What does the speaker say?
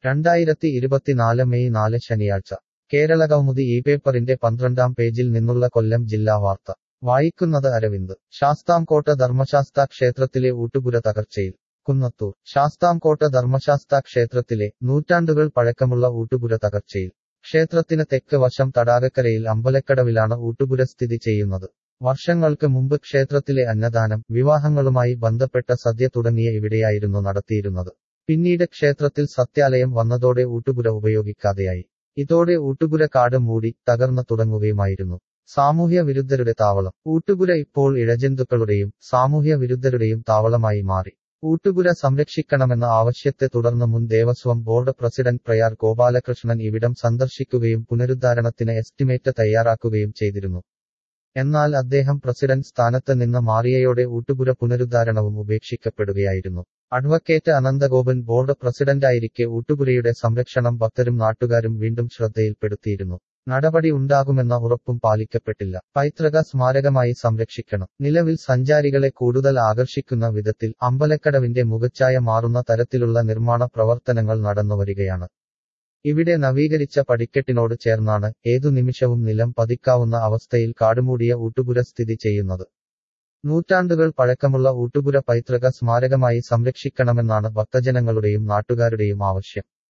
രണ്ടായിരത്തി ഇരുപത്തിനാല് മെയ് നാല് ശനിയാഴ്ച കേരളകൗമുദി ഈ പേപ്പറിന്റെ പന്ത്രണ്ടാം പേജിൽ നിന്നുള്ള കൊല്ലം ജില്ലാ വാർത്ത വായിക്കുന്നത് അരവിന്ദ് ശാസ്താംകോട്ട ധർമ്മശാസ്താ ക്ഷേത്രത്തിലെ ഊട്ടുപുര തകർച്ചയിൽ കുന്നത്തൂർ ശാസ്താംകോട്ട ധർമ്മശാസ്താ ക്ഷേത്രത്തിലെ നൂറ്റാണ്ടുകൾ പഴക്കമുള്ള ഊട്ടുപുര തകർച്ചയിൽ ക്ഷേത്രത്തിന് തെക്ക് വശം തടാകക്കരയിൽ അമ്പലക്കടവിലാണ് ഊട്ടുപുര സ്ഥിതി ചെയ്യുന്നത് വർഷങ്ങൾക്ക് മുമ്പ് ക്ഷേത്രത്തിലെ അന്നദാനം വിവാഹങ്ങളുമായി ബന്ധപ്പെട്ട സദ്യ തുടങ്ങിയ ഇവിടെയായിരുന്നു നടത്തിയിരുന്നത് പിന്നീട് ക്ഷേത്രത്തിൽ സത്യാലയം വന്നതോടെ ഊട്ടുപുര ഉപയോഗിക്കാതെയായി ഇതോടെ ഊട്ടുപുര കാട് മൂടി തകർന്നു തുടങ്ങുകയുമായിരുന്നു സാമൂഹ്യ വിരുദ്ധരുടെ താവളം ഊട്ടുപുര ഇപ്പോൾ ഇഴജന്തുക്കളുടെയും സാമൂഹ്യ വിരുദ്ധരുടെയും താവളമായി മാറി ഊട്ടുപുര സംരക്ഷിക്കണമെന്ന ആവശ്യത്തെ തുടർന്ന് മുൻ ദേവസ്വം ബോർഡ് പ്രസിഡന്റ് പ്രയാർ ഗോപാലകൃഷ്ണൻ ഇവിടം സന്ദർശിക്കുകയും പുനരുദ്ധാരണത്തിന് എസ്റ്റിമേറ്റ് തയ്യാറാക്കുകയും ചെയ്തിരുന്നു എന്നാൽ അദ്ദേഹം പ്രസിഡന്റ് സ്ഥാനത്ത് നിന്ന് മാറിയയോടെ ഊട്ടുപുര പുനരുദ്ധാരണവും ഉപേക്ഷിക്കപ്പെടുകയായിരുന്നു അഡ്വക്കേറ്റ് അനന്തഗോപൻ ബോർഡ് പ്രസിഡന്റായിരിക്കെ ഊട്ടുപുരയുടെ സംരക്ഷണം ഭക്തരും നാട്ടുകാരും വീണ്ടും ശ്രദ്ധയിൽപ്പെടുത്തിയിരുന്നു നടപടി ഉണ്ടാകുമെന്ന ഉറപ്പും പാലിക്കപ്പെട്ടില്ല പൈതൃക സ്മാരകമായി സംരക്ഷിക്കണം നിലവിൽ സഞ്ചാരികളെ കൂടുതൽ ആകർഷിക്കുന്ന വിധത്തിൽ അമ്പലക്കടവിന്റെ മുഖച്ഛായ മാറുന്ന തരത്തിലുള്ള നിർമ്മാണ പ്രവർത്തനങ്ങൾ നടന്നുവരികയാണ് ഇവിടെ നവീകരിച്ച പടിക്കെട്ടിനോട് ചേർന്നാണ് ഏതു നിമിഷവും നിലം പതിക്കാവുന്ന അവസ്ഥയിൽ കാടുമൂടിയ ഊട്ടുപുര സ്ഥിതി ചെയ്യുന്നത് നൂറ്റാണ്ടുകൾ പഴക്കമുള്ള ഊട്ടുപുര പൈതൃക സ്മാരകമായി സംരക്ഷിക്കണമെന്നാണ് ഭക്തജനങ്ങളുടെയും നാട്ടുകാരുടെയും ആവശ്യം